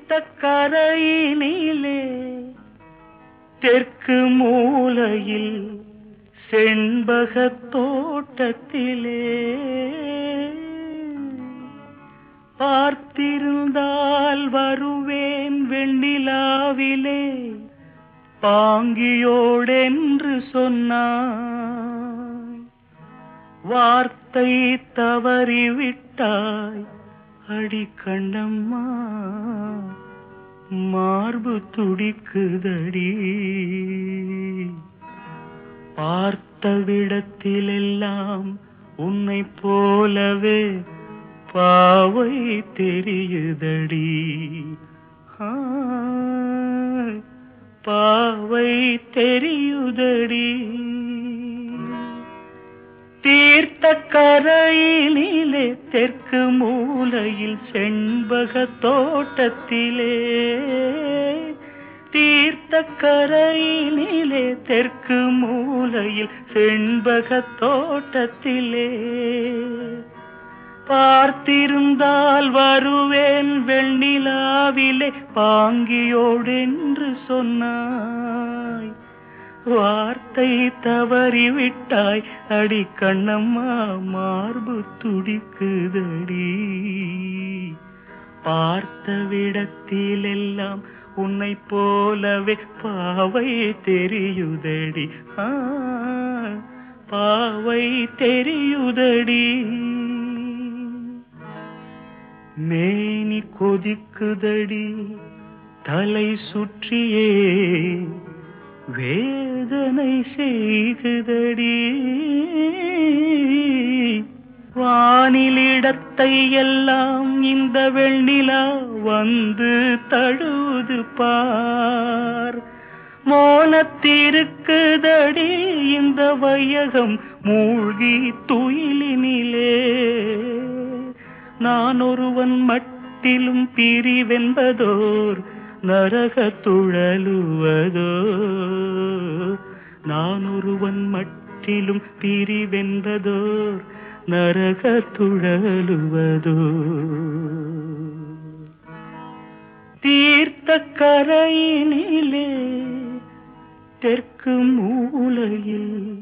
தீர்த்த கரையினிலே தெற்கு மூலையில் செண்பகத் தோட்டத்திலே பார்த்திருந்தால் வருவேன் வெண்ணிலாவிலே பாங்கியோடென்று சொன்னாய் வார்த்தை தவறிவிட்டாய் அடி கண்ணம்மா மார்பு துடிக்குதடி பார்த்த விடத்திலெல்லாம் உன்னை போலவே பாவை தெரியுதடி ஆ, பாவை தெரியுதடி தீர்த்த கரையினிலே தெற்கு மூலையில் செண்பக தோட்டத்திலே தீர்த்த கரையினிலே தெற்கு மூலையில் செண்பக தோட்டத்திலே பார்த்திருந்தால் வருவேன் வெண்ணிலாவிலே பாங்கியோடென்று சொன்னாய் வார்த்தை தவறிவிட்டாய் அடி கண்ணம்மா மார்பு துடிக்குதடி பார்த்த விடத்திலெல்லாம் உன்னை போலவே பாவை தெரியுதடி ஆ, பாவை தெரியுதடி மேனி கொதிக்குதடி தலை சுற்றியே வேதனை செய்குதடி வானிலிடத்தை எல்லாம் இந்த வெண்ணிலா வந்து தழுவுது பார் மோனத்திருக்குதடி இந்த வையகம் மூழ்கி துயிலினிலே நான் ஒருவன் மட்டிலும் பிரிவென்பதோர் நரக துழலுவதோ நான் ஒருவன் மட்டிலும் பிரிவென்பதோர் நரக துழலுவதோ தீர்த்த கரையினிலே தெற்கு மூலையில்